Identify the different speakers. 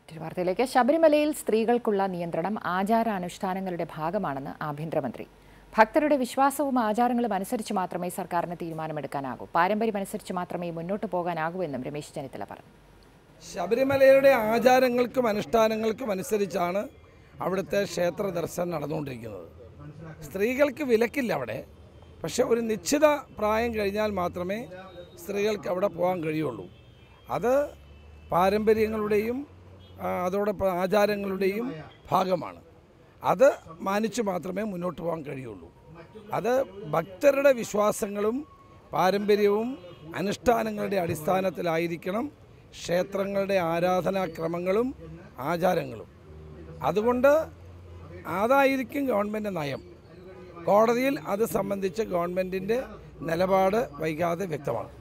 Speaker 1: മറ്റൊരു വാർത്തയിലേക്ക് ശബരിമലയിൽ സ്ത്രീകൾക്കുള്ള നിയന്ത്രണം ആചാരാനുഷ്ഠാനങ്ങളുടെ ഭാഗമാണെന്ന് ആഭ്യന്തരമന്ത്രി ഭക്തരുടെ വിശ്വാസവും ആചാരങ്ങളും അനുസരിച്ച് മാത്രമേ സർക്കാരിന് തീരുമാനമെടുക്കാനാകൂ പാരമ്പര്യമനുസരിച്ച് മാത്രമേ മുന്നോട്ട് പോകാനാകൂ എന്നും രമേശ് ചെന്നിത്തല പറഞ്ഞു
Speaker 2: ശബരിമലയുടെ ആചാരങ്ങൾക്കും അനുഷ്ഠാനങ്ങൾക്കും അനുസരിച്ചാണ് അവിടുത്തെ ക്ഷേത്ര ദർശനം നടന്നുകൊണ്ടിരിക്കുന്നത് സ്ത്രീകൾക്ക് വിലക്കില്ല അവിടെ പക്ഷെ ഒരു നിശ്ചിത പ്രായം കഴിഞ്ഞാൽ മാത്രമേ സ്ത്രീകൾക്ക് അവിടെ പോകാൻ കഴിയുള്ളൂ അത് പാരമ്പര്യങ്ങളുടെയും ആ, അതോടൊപ്പം ആചാരങ്ങളുടെയും ഭാഗമാണ് അത് മാനിച്ചു മാത്രമേ മുന്നോട്ട് പോകാൻ കഴിയുള്ളൂ അത് ഭക്തരുടെ വിശ്വാസങ്ങളും പാരമ്പര്യവും അനുഷ്ഠാനങ്ങളുടെ അടിസ്ഥാനത്തിലായിരിക്കണം ക്ഷേത്രങ്ങളുടെ ആരാധനാക്രമങ്ങളും ആചാരങ്ങളും അതുകൊണ്ട് അതായിരിക്കും ഗവൺമെൻറ് നയം കോടതിയിൽ അത് സംബന്ധിച്ച് ഗവൺമെൻറ്റിൻ്റെ നിലപാട് വൈകാതെ വ്യക്തമാണ്